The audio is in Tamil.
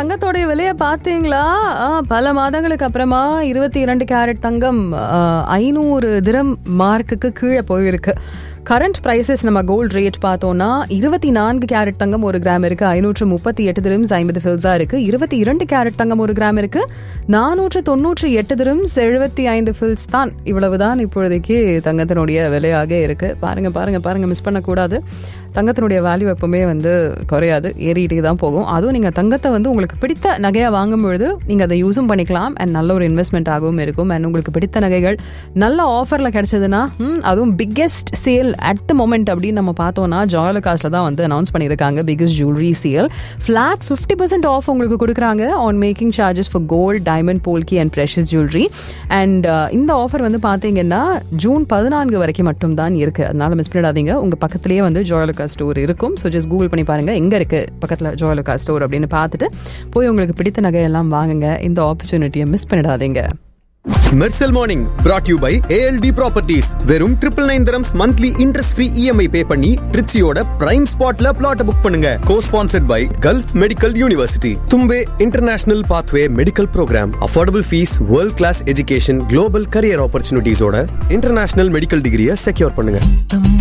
தங்கத்தோடைய விலையை பார்த்தீங்களா ஆ, பல மாதங்களுக்கு அப்புறமா இருபத்தி இரண்டு கேரட் தங்கம் ஐநூறு திரம் மார்க்குக்கு கீழே போயிருக்கு கரண்ட் பிரைசஸ் நம்ம கோல்ட் ரேட் பார்த்தோம்னா இருபத்தி நான்கு கேரட் தங்கம் ஒரு கிராம் இருக்கு ஐநூற்று முப்பத்தி எட்டு திரம்ஸ் ஐம்பது ஃபில்ஸா இருக்கு இருபத்தி இரண்டு கேரட் தங்கம் ஒரு கிராம் இருக்கு நானூற்று தொண்ணூற்றி எட்டு திரம்ஸ் எழுபத்தி ஐந்து ஃபில்ஸ் தான் இவ்வளவுதான் இப்பொழுதைக்கு தங்கத்தினுடைய விலையாக இருக்கு பாருங்க பாருங்க பாருங்க மிஸ் பண்ணக்கூடாது தங்கத்தினுடைய வேல்யூ எப்பவுமே வந்து குறையாது ஏறிட்டே தான் போகும் அதுவும் நீங்கள் தங்கத்தை வந்து உங்களுக்கு பிடித்த நகையாக வாங்கும் பொழுது நீங்கள் அதை யூஸும் பண்ணிக்கலாம் அண்ட் நல்ல ஒரு இன்வெஸ்ட்மெண்ட் ஆகவும் இருக்கும் அண்ட் உங்களுக்கு பிடித்த நகைகள் நல்ல ஆஃபரில் கிடைச்சதுன்னா ம், அதுவும் biggest sale at the moment அப்படின்னு நம்ம பார்த்தோம்னா ஜாயல் காஸ்ட்டில் தான் வந்து அனௌன்ஸ் பண்ணியிருக்காங்க biggest jewellery sale flat fifty percent off உங்களுக்கு கொடுக்குறாங்க on making charges for gold diamond polki and precious jewellery and இந்த ஆஃபர் வந்து பார்த்தீங்கன்னா ஜூன் பதினான்கு வரைக்கும் மட்டும் தான் இருக்குது அதனால மிஸ் பண்ணிடாதீங்க உங்கள் பக்கத்துலேயே வந்து ஜோயலுக்கா ஸ்டோர் இருக்கும் ஸோ ஜஸ்ட் கூகுள் பண்ணி பாருங்கள் எங்கே இருக்குது பக்கத்தில் ஜோயலுக்கா ஸ்டோர் அப்படின்னு பார்த்துட்டு போய் உங்களுக்கு பிடித்த நகையெல்லாம் வாங்குங்க இந்த ஆப்பர்ச்சுனிட்டியை மிஸ் பண்ணிடாதீங்க Mersal morning brought you by ALT properties வெறும் triple nine terms monthly interest free EMI pay பண்ணி ட்ரிச்சியோட பிரைம் ஸ்பாட்ல பிளாட் புக் பண்ணுங்க co-sponsored by Gulf Medical University Thumbay international pathway medical program affordable fees world class education global career ஆப்பர்ச்சுனிட்டிஸோட இன்டர்நேஷனல் மெடிக்கல் டிகிரியை செக்யூர் பண்ணுங்க